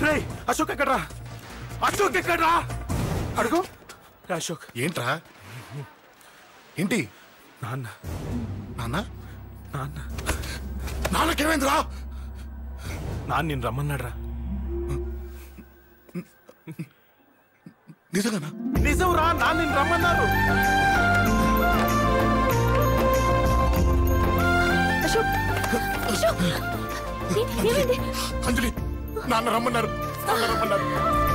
రే అశోక్ ఎక్కడ్రా అశోక్ ఎక్కడ్రా అడుగు రే, అశోక్ ఏంట్రా ఏంటి నాన్న నాన్న నాన్న నాన్నకేమైందిరా నాన్న నేను రమ్మన్నాడు రా నిజంగానా నిజం రా నాన్న నేను రమ్మన్నారు అశోక్ అశోక్ ఏ- ఏమైంది అంజలి నాన్న రమ్మన్నారు నాన్న రమ్మన్నారు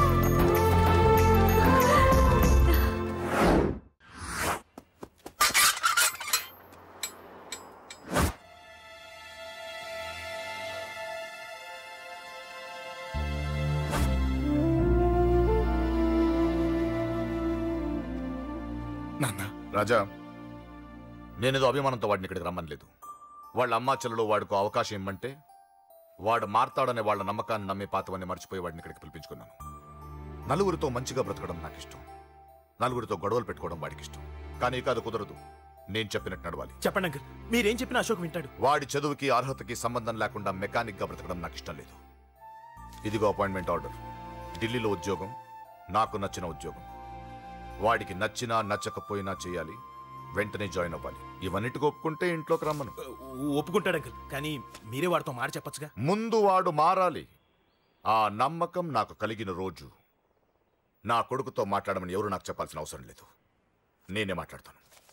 నాన్న రాజా నేనేదో అభిమానంతో వాడిని ఇక్కడికి రమ్మనలేదు వాళ్ళ అమ్మా చెల్లెలు వాడికి అవకాశం ఇమ్మంటే వాడు మారతాడనే వాళ్ళ నమ్మకాన్ని నమ్మి పాతవన్నీ మర్చిపోయి వాడిని ఇక్కడికి పిలిపించుకున్నాను నలుగురితో మంచిగా బ్రతకడం నాకు ఇష్టం నలుగురితో గొడవలు పెట్టుకోవడం వాడికి ఇష్టం కానీ ఇక అది కుదరదు నేను చెప్పినట్టు నడవాలి చెప్పండి అంకుల్ మీరేం చెప్పినా అశోక్ వింటాడు వాడి చదువుకి అర్హతకి సంబంధం లేకుండా మెకానిక్ గా బ్రతకడం నాకు ఇష్టం లేదు ఇదిగో అపాయింట్మెంట్ ఆర్డర్ ఢిల్లీలో ఉద్యోగం నాకు నచ్చిన ఉద్యోగం వాడికి నచ్చినా నచ్చకపోయినా చేయాలి వెంటనే జాయిన్ అవ్వాలి ఇవన్నిటికి ఒప్పుకుంటే ఇంట్లోకి రమ్మను ఒప్పుకుంటాడు అంకుల్ కానీ మీరే వాడితో మాట చెప్పొచ్చుగా ముందు వాడు మారాలి ఆ నమ్మకం నాకు కలిగిన రోజు నా కొడుకుతో మాట్లాడమని ఎవరు నాకు చెప్పాల్సిన అవసరం లేదు నేనే మాట్లాడతాను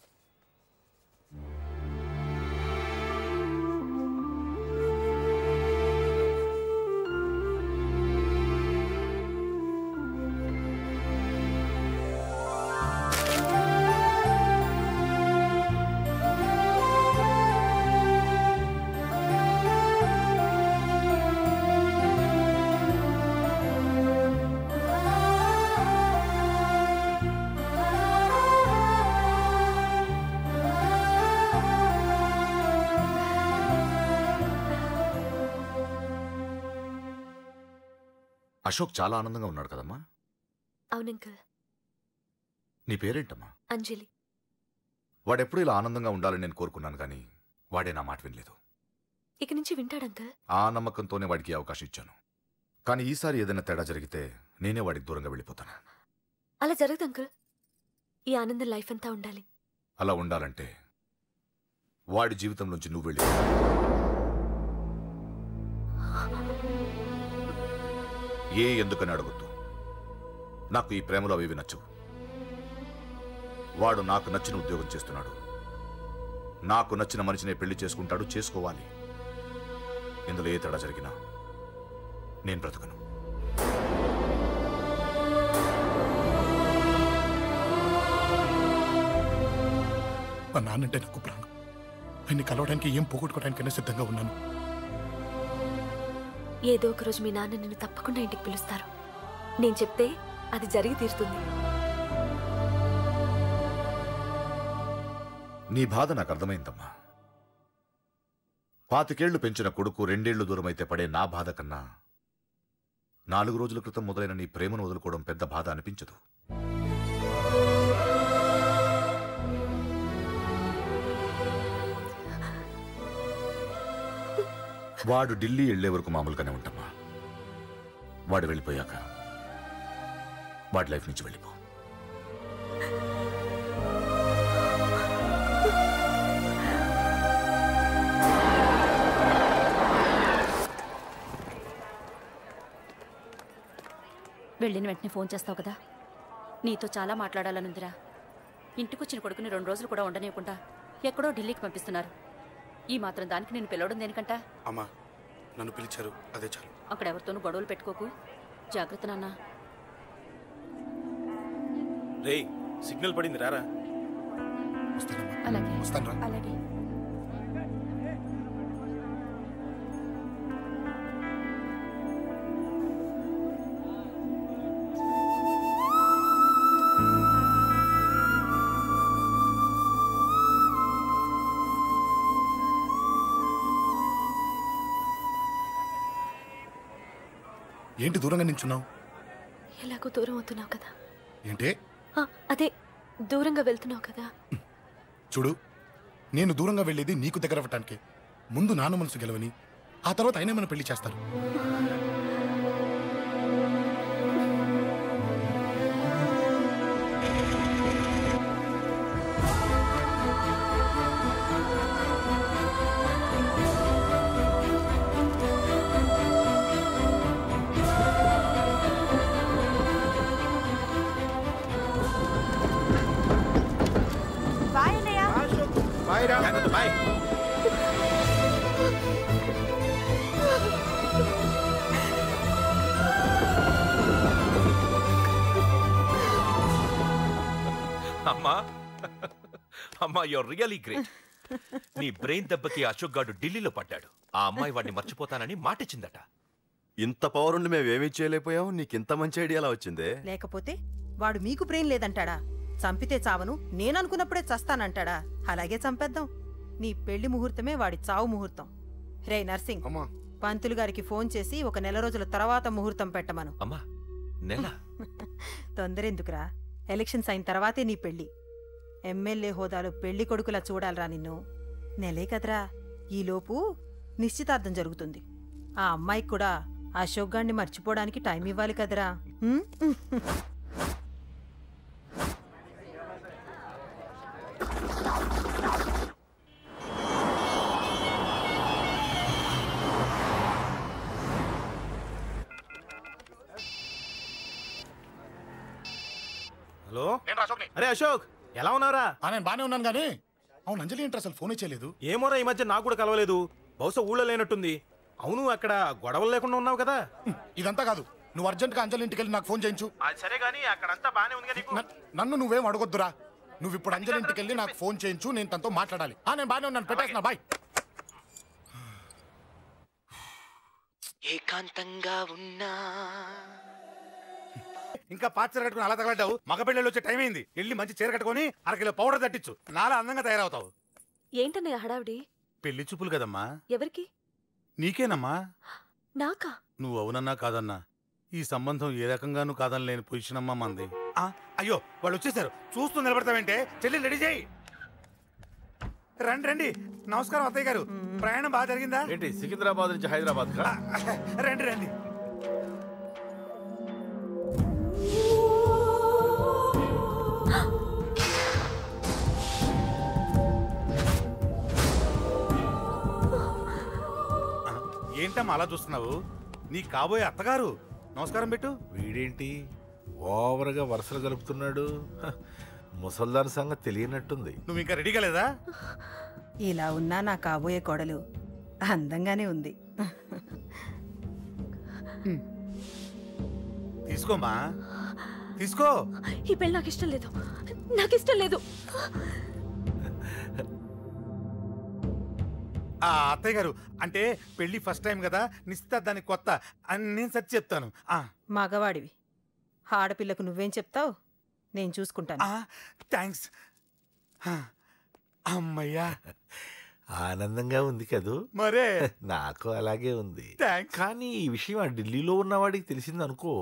అశోక్ చాలా ఆనందంగా ఉన్నాడు కదమ్మా అవును అంకుల్ నీ పేరేంటమ్మా అంజలి వాడెప్పుడు ఇలా ఆనందంగా ఉండాలని నేను కోరుకున్నాను కానీ వాడే నా మాట వినలేదు ఇక నుంచి వింటాడు అంకుల్ ఆ నమ్మకంతోనే వాడికి ఈ అవకాశం ఇచ్చాను కానీ ఈసారి ఏదైనా తేడా జరిగితే నేనే వాడికి దూరంగా వెళ్ళిపోతాను అలా జరగదు అంకుల్ ఈ ఆనందం లైఫ్ అంతా ఉండాలి అలా ఉండాలంటే వాడి జీవితంలోంచి నువ్వు వెళ్ళి ఏ ఎందుకని అడగొద్దు నాకు ఈ ప్రేమలో అవి ఇవి నచ్చవు వాడు నాకు నచ్చిన ఉద్యోగం చేస్తున్నాడు నాకు నచ్చిన మనిషినే పెళ్లి చేసుకుంటాడు చేసుకోవాలి ఇందులో ఏ తేడా జరిగినా నేను బ్రతకను మా నాన్నంటే నాకు ప్రాణం ఆయన్ని కలవడానికి ఏం పోగొట్టుకోవడానికైనా సిద్ధంగా ఉన్నాను ఏదో ఒక రోజు మీ నాన్న నిన్ను తప్పకుండా ఇంటికి పిలుస్తారు నేను చెప్తే అది జరిగి తీరుతుంది నీ బాధ నాకు అర్థమైందమ్మా పాతికేళ్లు పెంచిన కొడుకు రెండేళ్లు దూరమైతే పడే నా బాధ కన్నా నాలుగు రోజుల క్రితం మొదలైన నీ ప్రేమను వదులుకోవడం పెద్ద బాధ అనిపించదు వాడు ఢిల్లీ వెళ్లే వరకు మామూలుగానే ఉంటామా వాడు వెళ్ళిపోయాక వాడి లైఫ్ నుంచి వెళ్ళిపో వెళ్ళిన వెంటనే ఫోన్ చేస్తావు కదా నీతో చాలా మాట్లాడాలనుందిరా ఇంటికొచ్చిన కొడుకుని రెండు రోజులు కూడా ఉండనివ్వకుండా ఎక్కడో ఢిల్లీకి పంపిస్తున్నారు ఈ మాత్రం దానికి నేను పిలవడం దేనికంట అమ్మా నన్ను పిలిచారు అదే చాలు అక్కడ ఎవరితోనూ గొడవలు పెట్టుకోకు జాగ్రత్త నాన్న రేయ్ సిగ్నల్ పడింది రారా వస్తానమ్మా అలాగే వస్తాను రా అలాగే ఏంటి దూరంగా నించున్నావు ఎలాగో దూరం అవుతున్నావు కదా ఏంటే ఆ, అదే దూరంగా వెళ్తున్నావు కదా చూడు నేను దూరంగా వెళ్ళేది నీకు దగ్గర అవ్వటానికి ముందు నాన్న మనసు గెలవని ఆ తర్వాత అయినా మన పెళ్లి చేస్తారు బాయ్ అమ్మా అమ్మా యువర్ రియలీ గ్రేట్ నీ బ్రెయిన్ దెబ్బకి అశోక్ గాడు ఢిల్లీలో పడ్డాడు ఆ అమ్మాయి వాడిని మర్చిపోతానని మాటిచ్చిందట ఇంత పవర్ ఉండి మేమేమీ చేయలేకపోయాం నీకింత మంచి ఐడియా ఎలా వచ్చిందే లేకపోతే వాడు మీకు బ్రెయిన్ లేదంటాడా చంపితే చావను నేననుకున్నప్పుడే చస్తానంటాడా అలాగే చంపేద్దాం నీ పెళ్లి ముహూర్తమే వాడి చావు ముహూర్తం రే నర్సింగ్ అమ్మా పంతులు గారికి ఫోన్ చేసి ఒక నెల రోజుల తర్వాత ముహూర్తం పెట్టమను అమ్మా నెల తొందరెందుకురా ఎలక్షన్స్ అయిన తర్వాతే నీ పెళ్లి ఎమ్మెల్యే హోదాలో పెళ్లి కొడుకులా చూడాలరా నిన్ను నెలే కదరా ఈలోపు నిశ్చితార్థం జరుగుతుంది ఆ అమ్మాయికి కూడా అశోక్ గాన్ని మర్చిపోవడానికి టైం ఇవ్వాలి కదరా హ్మ్? హలో నేను అశోక్ని అరే అశోక్ ఎలా ఉన్నావురా ఆ, నేను బానే ఉన్నాను కానీ అవును అంజలి ఏంటి అసలు ఫోన్ చేయలేదు ఏమోరా ఈ మధ్య నాకు కూడా కలవలేదు బహుశా ఊళ్ళో లేనట్టుంది అవును అక్కడ గొడవలు లేకుండా ఉన్నావు కదా హ్మ్, ఇదంతా కాదు నువ్వు అర్జెంట్గా అంజలి ఇంటికి వెళ్ళి నాకు ఫోన్ చేయించు అది సరే గానీ అక్కడంతా బానే ఉంది నీకు న- నన్ను నువ్వేం అడగొద్దురా నువ్వు ఇప్పుడు అంజలి ఇంటికి వెళ్ళి నాకు ఫోన్ చేయించు నేను తనతో మాట్లాడాలి ఆ నేను బానే ఉన్నాను పెట్టేస్తున్నా బాయ్ ఏకాంతంగా ఉన్నా ఇంకా పాత చీర కట్టుకుని అలా తగలడ్డావు మగ పిల్లలు వచ్చే టైం అయింది వెళ్ళి మంచి చీర కట్టుకొని అరకిలో పౌడర్ తట్టించు నాలా అందంగా తయారవుతావు ఏంటన్నయ్య హడావిడి పెళ్లి చూపులు కదమ్మా ఎవరికి నీకేనమ్మా నాకా నువ్వు అవునన్నా కాదన్నా ఈ సంబంధం ఏ రకంగానూ కాదని లేని పొజిషన్ అమ్మా మంది ఆ, అయ్యో వాళ్ళు వచ్చేసారు చూస్తూ నిలబడతావంటే చెల్లి రెడీ చేయి రండి రండి నమస్కారం అత్తయ్య గారు ప్రయాణం బాగా జరిగిందా ఏంటి సికింద్రాబాద్ నుంచి హైదరాబాద్ కా రండి రండి ఆ, ఏంటమ్మా అలా చూస్తున్నావు నీ కాబోయే అత్తగారు నమస్కారం పెట్టు వీడేంటి ఓవర్గా వరుసలు కలుపుతున్నాడు హ, ముసల్దాన్ సంగతి తెలియనట్టుంది నువ్వు ఇంకా రెడీ కాలేదా ఇలా ఉన్నా నా కాబోయే కోడలు అందంగానే ఉంది తీసుకోమ్మా తీసుకో ఈ పెళ్లి నాకు ఇష్టం లేదు నాకు ఇష్టం లేదు ఆ అత్తయ్య గారు అంటే పెళ్లి ఫస్ట్ టైం కదా నిశ్చితార్థానికి కొత్త అని నేను సరి చెప్తాను ఆ, మగవాడివి ఆడపిల్లకు నువ్వేం చెప్తావు నేను చూసుకుంటాను ఆ, థ్యాంక్స్ ఆ, అమ్మయ్యా ఆనందంగా ఉంది కదూ మరే నాకు అలాగే ఉంది థ్యాంక్స్ కానీ ఈ విషయం ఆ ఢిల్లీలో ఉన్నవాడికి తెలిసింది అనుకో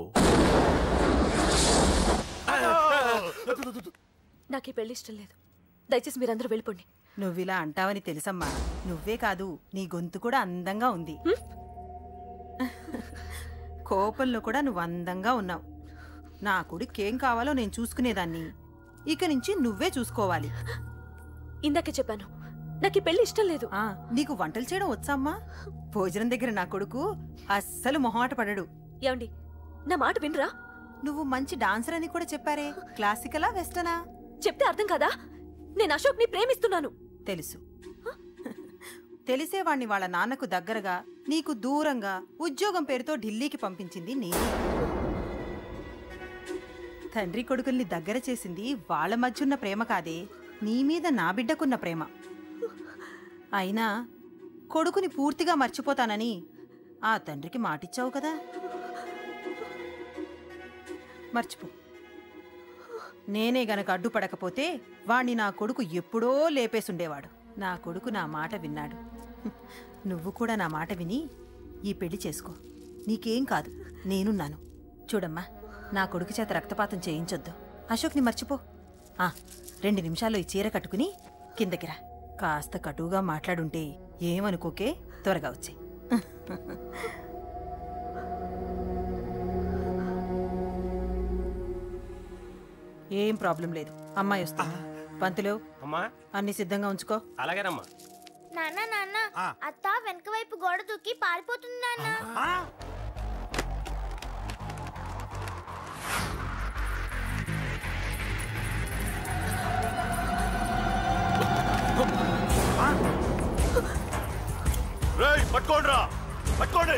నాకు ఈ పెళ్లి ఇష్టం లేదు దయచేసి మీరందరూ వెళ్ళిపోండి నువ్విలా అంటావని తెలుసమ్మా నువ్వే కాదు నీ గొంతు కూడా అందంగా ఉంది కోపంలో కూడా నువ్వు అందంగా ఉన్నావు నా కొడుకేం కావాలో నేను చూసుకునేదాన్ని ఇక నుంచి నువ్వే చూసుకోవాలి ఇందాకే చెప్పాను నాకు ఈ పెళ్లి ఇష్టం లేదు ఆ నీకు వంటలు చేయడం వచ్చామ్మా భోజనం దగ్గర నా కొడుకు అస్సలు మొహమాట పడడు ఏమండి నా మాట వినరా నువ్వు మంచి డాన్సర్ అని కూడా చెప్పారే క్లాసికలా వెస్టనా చెప్తే అర్థం కాదా నేను అశోక్ ని ప్రేమిస్తున్నాను తెలుసు తెలిసేవాణ్ణి వాళ్ళ నాన్నకు దగ్గరగా నీకు దూరంగా ఉద్యోగం పేరుతో ఢిల్లీకి పంపించింది నేనే తండ్రి కొడుకుల్ని దగ్గర చేసింది వాళ్ళ మధ్యున్న ప్రేమ కాదే నీ మీద నా బిడ్డకున్న ప్రేమ అయినా కొడుకుని పూర్తిగా మర్చిపోతానని ఆ తండ్రికి మాటిచ్చావు కదా మర్చిపో నేనే గనక అడ్డుపడకపోతే వాణ్ణి నా కొడుకు ఎప్పుడో లేపేసుండేవాడు నా కొడుకు నా మాట విన్నాడు హ్మ్. నువ్వు కూడా నా మాట విని ఈ పెళ్లి చేసుకో నీకేం కాదు నేనున్నాను చూడమ్మా నా కొడుకు చేత రక్తపాతం చేయించొద్దు అశోక్ని మర్చిపో ఆ రెండు నిమిషాల్లో ఈ చీర కట్టుకుని కిందకిరా కాస్త కటువుగా మాట్లాడుంటే ఏమనుకోకే త్వరగా వచ్చే ఏం ప్రాబ్లం లేదు అమ్మాయి వస్తుంది పంతులు అమ్మా అన్ని సిద్ధంగా ఉంచుకో అలాగేనమ్మా నాన్న నాన్న ఆ. అత్త వెనక వైపు గోడ దూకి పారిపోతుంది నాన్న ఆ? ఆ? రేయ్ పట్టుకోండిరా పట్టుకోండి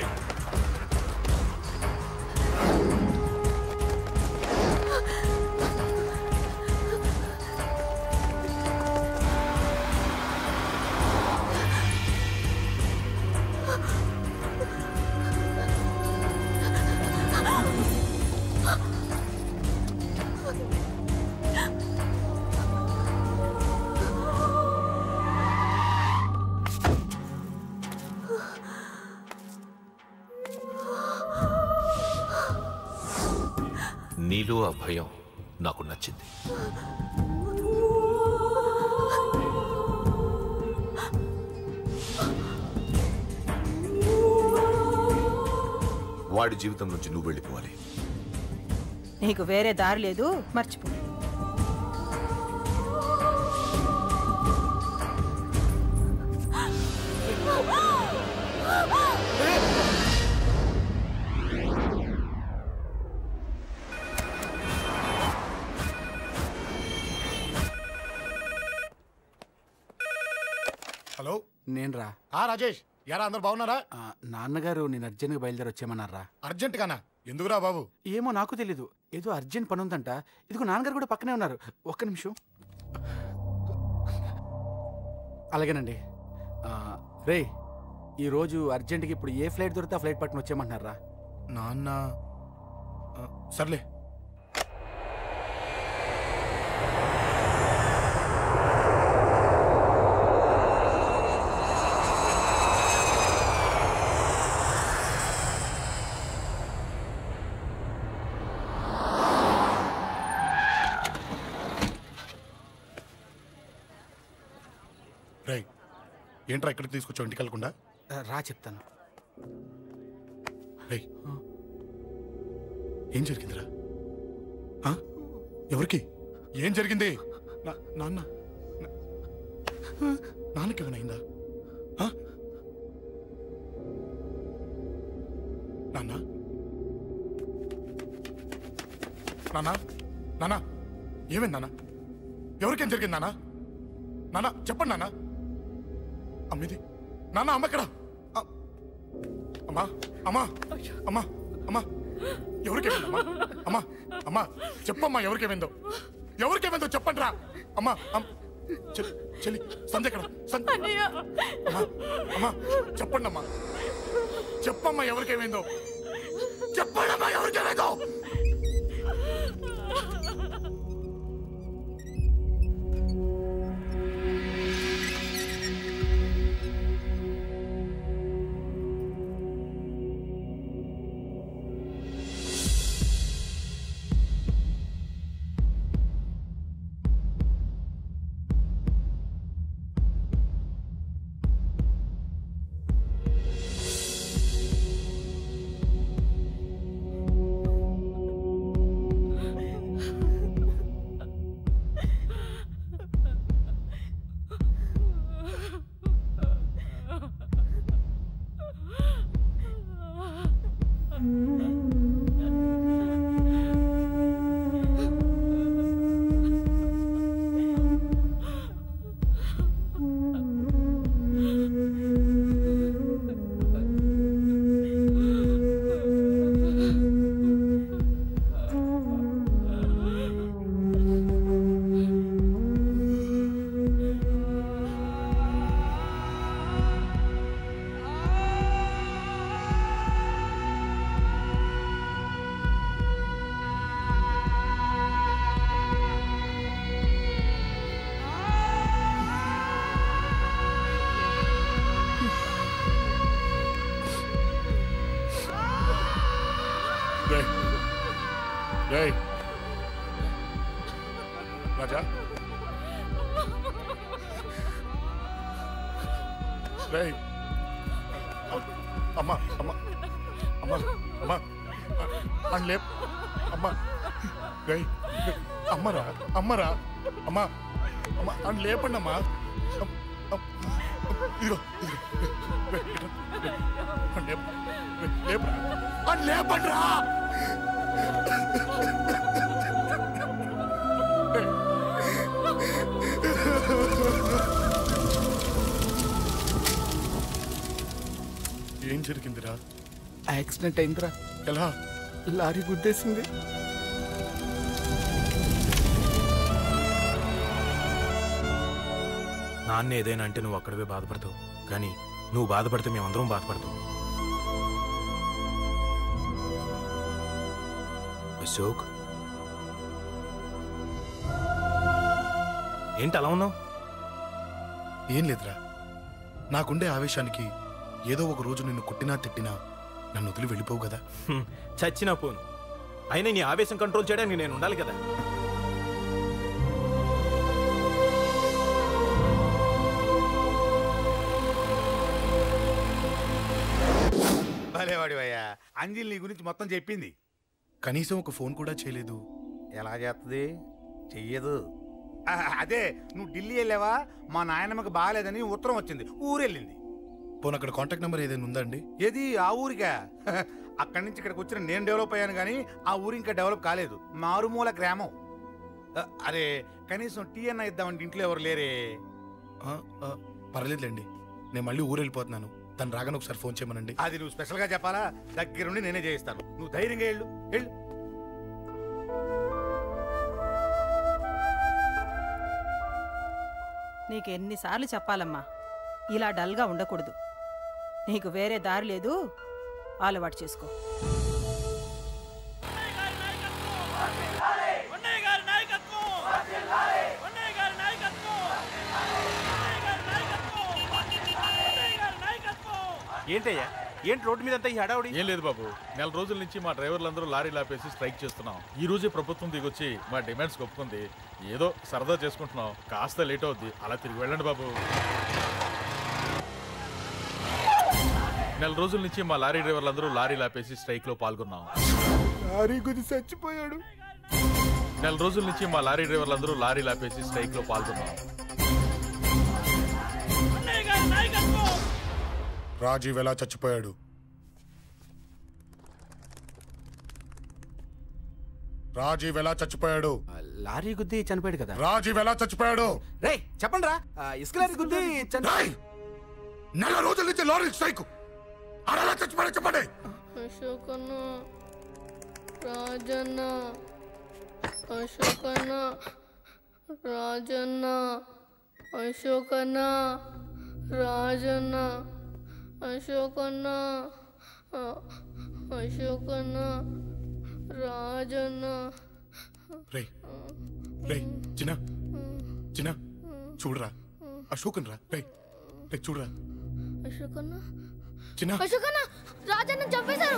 నీలో ఆ భయం నాకు నచ్చింది వాడి జీవితం నుంచి నువ్వు వెళ్ళిపోవాలి నీకు వేరే దారి లేదు మర్చిపో హలో నేను రా ఆ రాజేష్ యారా అందరు బాగున్నారా నాన్నగారు నేను అర్జెంట్గా బయలుదేరి వచ్చేయమన్నారా అర్జెంట్ గానా ఎందుకురా బాబు ఏమో నాకు తెలీదు ఏదో అర్జెంట్ పని ఉందంట ఇదిగో నాన్నగారు కూడా పక్కనే ఉన్నారు ఒక్క నిమిషం అలాగేనండి ఆ, రే ఈరోజు అర్జెంట్కి ఇప్పుడు ఏ ఫ్లైట్ దొరికితే ఆ ఫ్లైట్ పట్టుకుని వచ్చేయమంటున్నారా నాన్న ఆ, సర్లే రై ఏంట్రా ఇక్కడికి తీసుకొచ్చావు ఇంటికి వెళ్ళకుండా ఆ, రా చెప్తాను రై ఏం జరిగిందిరా ఆ? ఎవరికి ఏం జరిగింది నా- నాన్న నా- నాన్నకి ఏమైనా అయిందా ఆ? నాన్న నాన్న నాన్న ఏమైంది నాన్న ఎవరికేం జరిగింది నాన్న నాన్న చెప్పండి నాన్న అమ్మిది నాన్న అమ్మ ఎక్కడ ఆ, అమ్మా అమ్మా అమ్మా అమ్మా ఎవరికేమైందమ్మా అమ్మా అమ్మా చెప్పమ్మా ఎవరికేమైందో ఎవరికేమైందో చెప్పండి రా అమ్మా అమ్- చెల్లి చెల్లి సంధ్య ఎక్కడ సంధ్య అమ్మా అమ్మా చెప్పండి అమ్మా చెప్పమ్మా ఎవరికేమైందో చెప్పండి అమ్మా ఎవరికేమైందో రేయ్ రేయ్ రాజా రేయ్ అమ్మా అమ్మా అమ్మా అమ్మా అని లేప్ అమ్మా రేయ్ అమ్మరా అమ్మరా అమ్మా అమ్మా అని లేపండి అమ్మా అమ్- అమ్- ఇదిగో ఇదిగో రేయ్, ఇటు, రేయ్, అని లేప్ రేయ్, లేపరా అని లేపండ్రా ఏం జరిగిందిరా యాక్సిడెంట్ అయిందిరా ఎలా లారీ గుద్దేసింది నాన్న ఏదైనా అంటే నువ్వు అక్కడవే బాధపడతావు కానీ నువ్వు బాధపడితే మేమందరం బాధపడతాం అశోక్ ఏంటి అలా ఉన్నావు ఏం లేదురా నాకుండే ఆవేశానికి ఏదో ఒక రోజు నిన్ను కొట్టినా తిట్టినా నన్ను వదిలి వెళ్ళిపోవు కదా హ్మ్, చచ్చినా పోను అయినా నీ ఆవేశం కంట్రోల్ చేయడానికి నేను ఉండాలి కదా భలేవాడివయ్యా అంజలి నీ గురించి మొత్తం చెప్పింది కనీసం ఒక ఫోన్ కూడా చేయలేదు ఎలా చేస్తుంది చెయ్యదు ఆ, అదే నువ్వు ఢిల్లీ వెళ్ళావా మా నాయనమ్మకి బాగాలేదని ఉత్తరం వచ్చింది ఊరెళ్ళింది పోనీ అక్కడ కాంటాక్ట్ నెంబర్ ఏదైనా ఉందా అండి ఏది ఆ ఊరికా అక్కడి నుంచి ఇక్కడికి వచ్చిన నేను డెవలప్ అయ్యాను కానీ ఆ ఊరు ఇంకా డెవలప్ కాలేదు మారుమూల గ్రామం ఆ, అరే కనీసం టీ అన్న ఇద్దామంటే ఇంట్లో ఎవరు లేరే ఆ, ఆ, పర్లేదులేండి నేను మళ్ళీ ఊరు వెళ్ళిపోతున్నాను తను రాగానే ఒకసారి ఫోన్ చేయమనండి అది నువ్వు స్పెషల్గా చెప్పాలా దగ్గరుండి నేనే చేయిస్తాను నువ్వు ధైర్యంగా వెళ్ళు వెళ్ళు నీకు ఎన్నిసార్లు చెప్పాలమ్మా ఇలా డల్గా ఉండకూడదు నీకు వేరే దారి లేదు అలవాటు చేసుకో ఏంటయ్యా ఏంటి రోడ్డు మీద అంతా ఈ హడావుడి ఏం లేదు బాబు నెల రోజుల నుంచి మా డ్రైవర్లందరూ లారీ లాపేసి స్ట్రైక్ చేస్తున్నాం ఈ రోజే ప్రభుత్వం దిగొచ్చి మా డిమాండ్స్ ఒప్పుకుంది ఏదో సరదా చేసుకుంటున్నాం కాస్త లేట్ అవుద్ది అలా తిరిగి వెళ్ళండి బాబు నెల రోజుల నుంచి మా లారీ డ్రైవర్లందరూ లారీ లాపేసి స్ట్రైక్ లో పాల్గొన్నాం లారీ గుద్ది చచ్చిపోయాడు నెల రోజుల నుంచి మా లారీ డ్రైవర్లందరూ లారీ లాపేసి స్ట్రైక్ లో పాల్గొన్నాం రాజీవ్ ఎలా చచ్చిపోయాడు రాజీవ్ ఎలా చచ్చిపోయాడు లారీ గుద్ది చనిపోయాడు కదా రాజీవ్ ఎలా చచ్చిపోయాడు రే చెప్పండి రా ఇసుక లారీ గుద్ది చని- నెల రోజుల నుంచి లారీ స్ట్రైక్ ఆడ ఎలా చచ్చిపోయాడు చెప్పండి అశోకన్న రాజన్న అశోకన్న రాజన్న అశోకన్న రాజన్న అశోకన్న అ- అశోకన్న రాజన్న రే రే చిన్న చిన్న చూడరా అశోకన్ రా రే రే చూడరా అశోకన్న చిన్న అశోకన్న రాజన్న చంపేశారు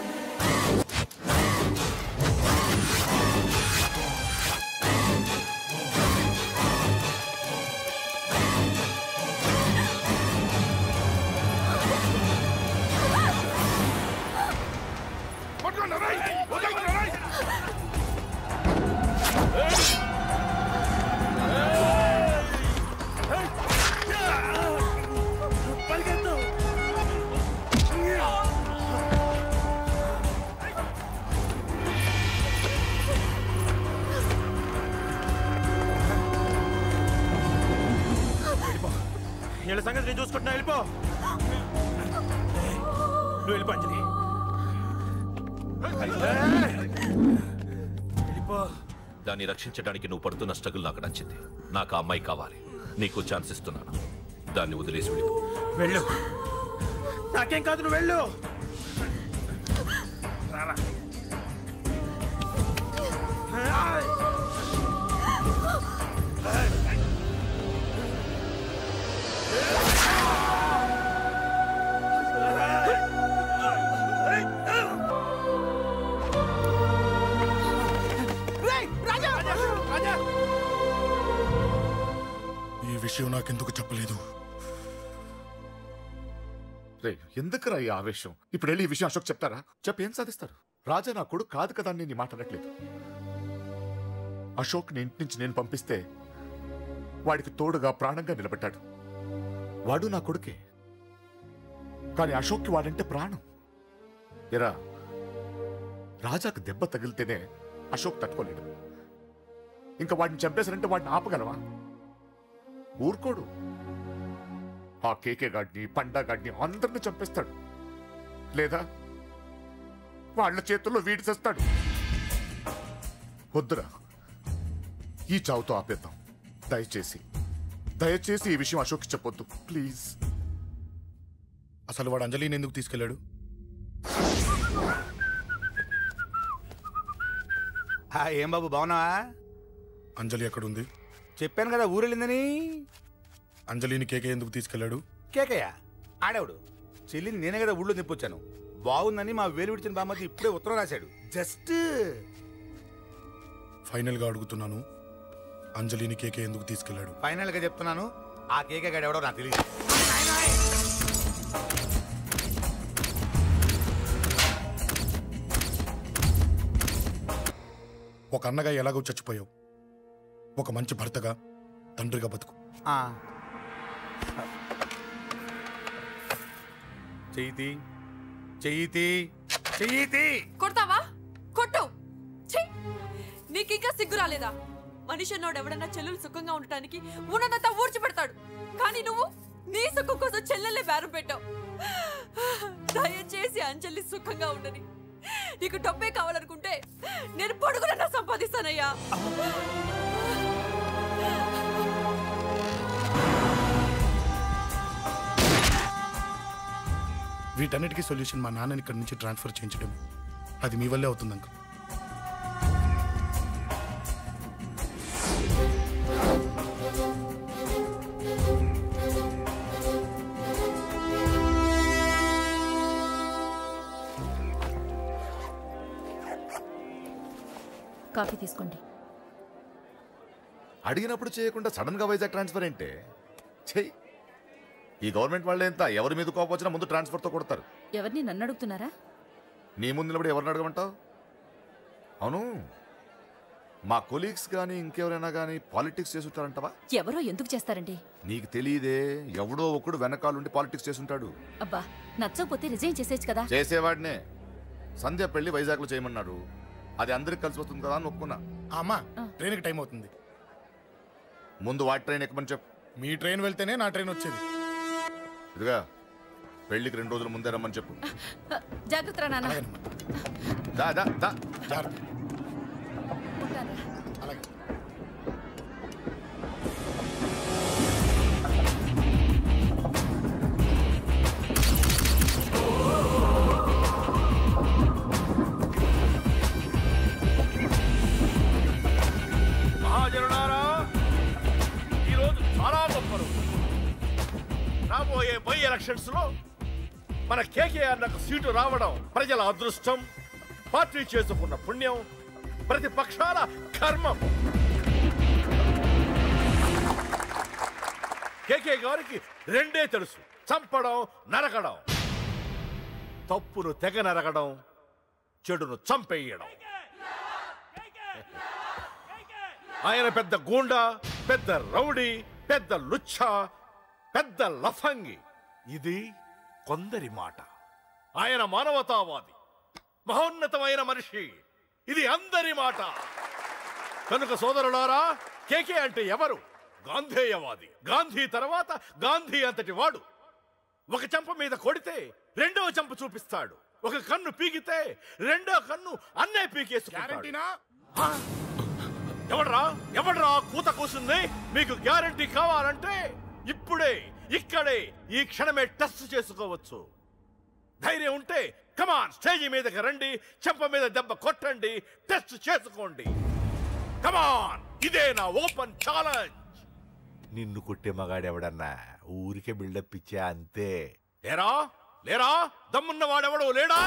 వీళ్ళ సంగతి నేను చూసుకుంటున్నా వెళ్ళిపో నువ్వు వెళ్ళిపో అంజలి వెళ్ళిపో దాన్ని రక్షించడానికి నువ్వు పడుతున్న స్ట్రగుల్ నాకు నచ్చింది నాకు ఆ అమ్మాయి కావాలి నీకు ఛాన్స్ ఇస్తున్నాను దాన్ని వదిలేసి వెళ్ళిపో వెళ్ళు నాకేం కాదు నువ్వు వెళ్ళు రారా. ఈ విషయం నాకెందుకు చెప్పలేదు రే ఎందుకురా ఈ ఆవేశం ఇప్పుడు వెళ్ళి ఈ విషయం అశోక్ చెప్తారా చెప్పి ఏం సాధిస్తారు రాజా నా కొడుకు కాదు కదా అని నేను మాట్లాడట్లేదు అశోక్ ని ఇంటి నుంచి నేను పంపిస్తే వాడికి తోడుగా ప్రాణంగా నిలబడ్డాడు వాడు నా కొడుకే కానీ అశోక్కి వాడంటే ప్రాణం ఎరా రాజాకు దెబ్బ తగిలితేనే అశోక్ తట్టుకోలేడు ఇంకా వాడిని చంపేశారంటే వాడిని ఆపగలవా ఊరుకోడు ఆ కేకే గాడిని పండా గాడిని అందరిని చంపేస్తాడు లేదా వాళ్ళ చేతుల్లో వీడి చేస్తాడు వద్దురా ఈ చావుతో ఆపేద్దాం దయచేసి దయచేసి ఈ విషయం అశోక్ చెప్పొద్దు ప్లీజ్ అసలు వాడు అంజలిని ఎందుకు తీసుకెళ్ళాడు ఆ, ఏం బాబు బాగున్నావా అంజలి ఎక్కడుంది చెప్పాను కదా ఊరెళ్ళిందని అంజలిని కేకే ఎందుకు తీసుకెళ్ళాడు కేకయ్య ఆడేవాడు చెల్లిని నేనే కదా ఊళ్ళో నిప్పొచ్చాను బాగుందని మా వేలు విడిచిన బామ్మది ఇప్పుడే ఉత్తరం రాశాడు జస్ట్ ఫైనల్ గా అడుగుతున్నాను అంజలిని కేకే ఎందుకు తీసుకెళ్ళాడు ఫైనల్ గా చెప్తున్నాను ఆ కేకే గడ ఎవడో నాకు తెలియదు ఒక అన్నగా ఎలాగో చచ్చిపోయావు ఒక మంచి భర్తగా తండ్రిగా బతుకు చెయ్యితి చెయ్యితి చెయ్యితి కొడతావా కొట్టు ఛీ! నీకింకా సిగ్గు రాలేదా మనిషి అన్నోడు ఎవడన్నా చెల్లెలు సుఖంగా ఉండటానికి ఉన్నదంతా ఊడ్చిపెడతాడు కానీ నువ్వు నీ సుఖం కోసం చెల్లెల్లే బేరం పెట్టావు దయచేసి అంజలి సుఖంగా ఉండని నీకు డబ్బే కావాలనుకుంటే నేను పొడుగునన్నా సంపాదిస్తానయ్యా వీటన్నిటికీ సొల్యూషన్ మా నాన్నని ఇక్కడి నుంచి ట్రాన్స్ఫర్ చేయించడం అది మీ వల్లే అవుతుంది అంకుల్ కాఫీ తీసుకోండి అడిగినప్పుడు చేయకుండా సడన్ గా వైజాగ్ ట్రాన్స్ఫర్ ఏంటే చెయ్యి ఈ గవర్నమెంట్ వాళ్ళే ఎంత ఎవరి మీద కోపం వచ్చినా ముందు ట్రాన్స్ఫర్ తో కొడతారు ఎవరిని నన్ను అడుగుతున్నారా నీ ముందు నిలబడి ఎవరిని అడగమంటావు అవును మా కొలీగ్స్ కానీ ఇంకెవరైనా కానీ పాలిటిక్స్ చేస్తుంటారంటవా ఎవరో ఎందుకు చేస్తారండి నీకు తెలియదే ఎవడో ఒకడు వెనకాలండి పాలిటిక్స్ చేస్తుంటాడు అబ్బా నచ్చకపోతే రిజైన్ చేసేయచ్చు కదా చేసేవాడినే సంధ్య పెళ్లి వైజాగ్ లో చేయమన్నాడు అది అందరికి కలిసి వస్తుంది కదా అని ఒప్పుకున్నా అమ్మా ట్రైన్కి టైం అవుతుంది ముందు వాటి ట్రైన్ ఎక్కమని చెప్పు మీ ట్రైన్ వెళ్తేనే నా ట్రైన్ వచ్చేది ఇదిగా పెళ్లికి రెండు రోజుల ముందే రమ్మని చెప్పు జాగ్రత్త రా నాన్న దా దా దా మహాజనులారా ఈరోజు చాలా గొప్ప రోజు రాబోయే బై ఎలక్షన్స్ లో మన కేకేఆర్ నాకు సీటు రావడం ప్రజల అదృష్టం పార్టీ చేసుకున్న పుణ్యం ప్రతిపక్షాల కర్మం కేకే గారికి రెండే తెలుసు చంపడం నరకడం తప్పును తెగ నరకడం చెడును చంపేయడం ఆయన పెద్ద గూండా పెద్ద రౌడీ పెద్ద లుచ్చ పెద్ద లఫంగి ఇది కొందరి మాట ఆయన మానవతావాది మహోన్నతమైన మనిషి ఇది అందరి మాట కనుక సోదరులారా కేకే అంటే ఎవరు గాంధేయవాది గాంధీ తర్వాత గాంధీ అంతటి వాడు ఒక చెంప మీద కొడితే రెండవ చెంప చూపిస్తాడు ఒక కన్ను పీకితే రెండో కన్ను అన్నే పీకేసుకుంటాడు ఆ? ఎవడ్రా ఎవడ్రా కూత కూసింది మీకు గ్యారంటీ కావాలంటే ఇప్పుడే ఇక్కడే ఈ క్షణమే టెస్ట్ చేసుకోవచ్చు ధైర్యం ఉంటే కమాన్ స్టేజీ మీదకి రండి చెంప మీద దెబ్బ కొట్టండి టెస్ట్ చేసుకోండి కమాన్ ఇదే నా ఓపెన్ ఛాలెంజ్ నిన్ను కొట్టే మగాడెవడన్నా ఊరికే బిల్డప్ ఇచ్చా అంతే లేరా లేరా దమ్మున్న వాడెవడు లేడా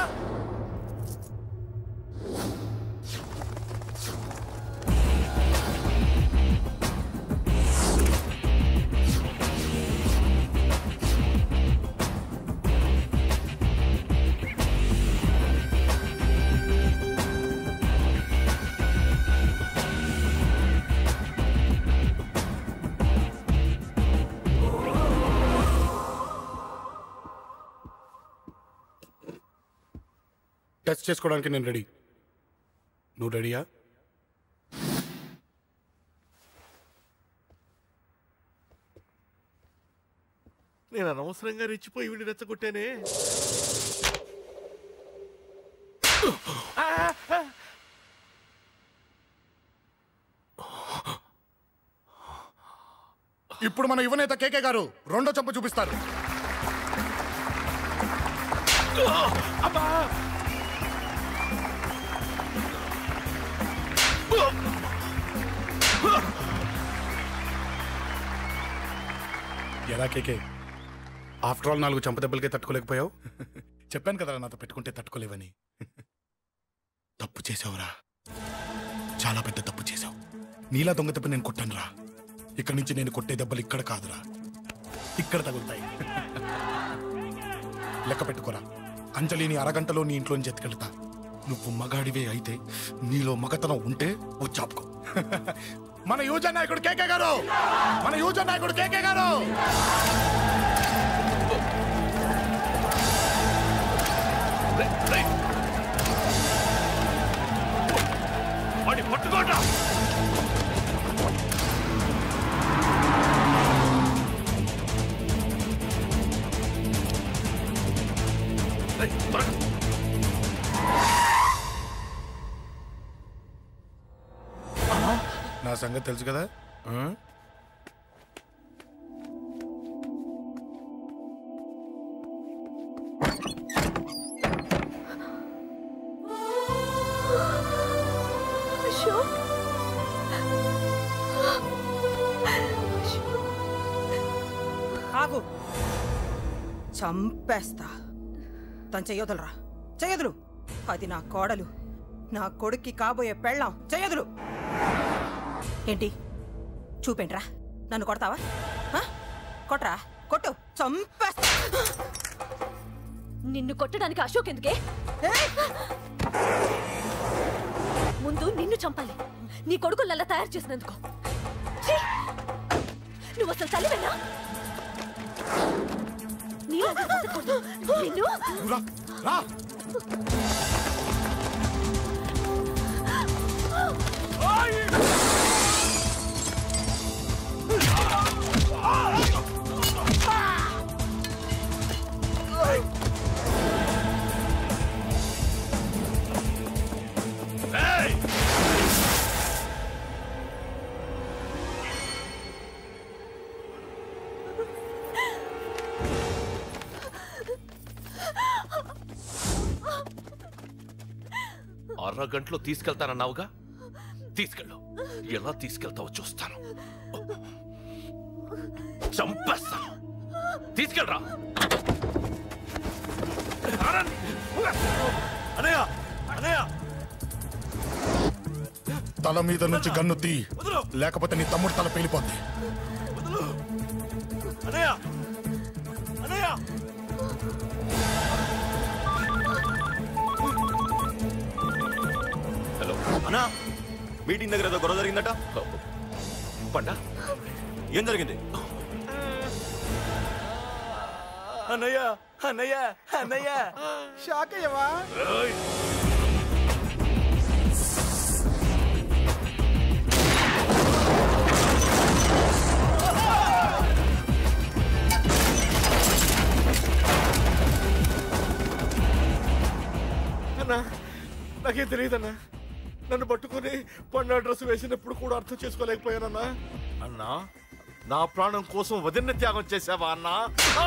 టచ్ చేసుకోవడానికి నేను రెడీ నువ్వు రెడీయా నేను అనవసరంగా రెచ్చిపోయి వీడిని రెచ్చగొట్టానే ఇప్పుడు మన యువనేత కేకే గారు రెండో చంప చూపిస్తారు ఎలా కేకే ఆఫ్టర్ ఆల్ నాలుగు చంపదెబ్బలకే తట్టుకోలేకపోయావు చెప్పాను కదా నాతో పెట్టుకుంటే తట్టుకోలేవని తప్పు చేసావురా చాలా పెద్ద తప్పు చేశావు నీలా దొంగ దెబ్బ నేను కొట్టానురా ఇక్కడి నుంచి నేను కొట్టే దెబ్బలు ఇక్కడ కాదురా ఇక్కడ తగులుతాయి లెక్క పెట్టుకోరా అంజలిని అరగంటలో నీ ఇంట్లోంచి ఎత్తుకెళ్తా నువ్వు మగాడివే అయితే నీలో మగతనం ఉంటే ఓ చాపుకో మన యూజ నాయకుడు కేకే గారు మన యూజ నాయకుడు కేకే గారు వాడి పట్టుకోట నా సంగతి తెలుసు కదా ఆ? అశోక్ ఆగు చంపేస్తా తను చెయ్యొదలరా చెయ్యదులు అది నా కోడలు నా కొడుక్కి కాబోయే పెళ్ళాం చెయ్యదులు ఏంటి చూపేంట్రా నన్ను కొడతావా ఆ? కొట్రా కొట్టు చంపేస్తా నిన్ను కొట్టడానికి అశోక్ ఎందుకే ముందు నిన్ను చంపాలి నీ కొడుకులల్లా తయారు చేసినందుకు ఛీ! నువ్వు అసలు తల్లివేనా నీలాంటి బతకూడదు. నిన్ను రా అరగంటలో తీసుకెళ్తానన్నావుగా తీసుకెళ్ళు ఎలా తీసుకెళ్తావో చూస్తాను చంపేస్తాను తీసుకెళ్ళరా అనయ్య అనయ్య తల మీద నుంచి గన్ను తీ లేకపోతే నీ తమ్ముడు తల పేలిపోద్ది అనయ్య అనయ్య హలో అన్నా మీటింగ్ దగ్గర ఏదో గొడవ జరిగిందట పండా ఏం జరిగింది అన్నయ్య అన్నయ్య అన్నయ్య షాక్ అయ్యవా అన్నా నాకేం తెలియదన్నా నన్ను పట్టుకొని పండు డ్రెస్ వేసినప్పుడు కూడా అర్థం చేసుకోలేకపోయానన్నా అన్నా నా ప్రాణం కోసం వదిన త్యాగం చేసావా అన్నా ఆ!